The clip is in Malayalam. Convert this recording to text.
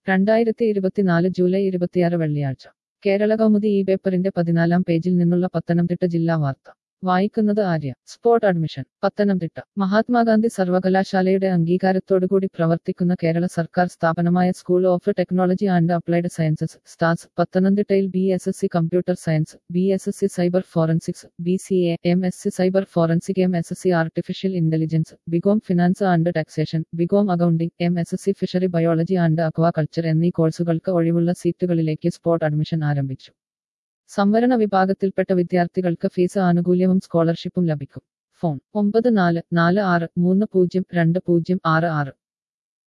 രണ്ടായിരത്തി ഇരുപത്തിനാല് ജൂലൈ ഇരുപത്തിയാറ് വെള്ളിയാഴ്ച കേരള കൗമുദി ഈ പേപ്പറിന്റെ പതിനാലാം പേജിൽ നിന്നുള്ള പത്തനംതിട്ട ജില്ലാ വാർത്ത വായിക്കുന്നത് ആര്യ സ്പോട്ട് അഡ്മിഷൻ പത്തനംതിട്ട മഹാത്മാഗാന്ധി സർവകലാശാലയുടെ അംഗീകാരത്തോടുകൂടി പ്രവർത്തിക്കുന്ന കേരള സർക്കാർ സ്ഥാപനമായ school of technology and applied sciences STAS പത്തനംതിട്ടയിൽ B S S C computer science B S S C cyber forensics B C A M S C cyber forensic M S S C artificial intelligence BCom finance and taxation BCom accounting M S S C fishery biology and aquaculture എന്നീ കോഴ്സുകൾക്ക് ഒഴിവുള്ള സീറ്റുകളിലേക്ക് സ്പോട്ട് അഡ്മിഷൻ ആരംഭിച്ചു സംവരണ വിഭാഗത്തിൽപ്പെട്ട വിദ്യാർത്ഥികൾക്ക് ഫീസ് ആനുകൂല്യവും സ്കോളർഷിപ്പും ലഭിക്കും ഫോൺ ഒമ്പത് നാല് നാല് ആറ് മൂന്ന് പൂജ്യം രണ്ട് പൂജ്യം ആറ് ആറ്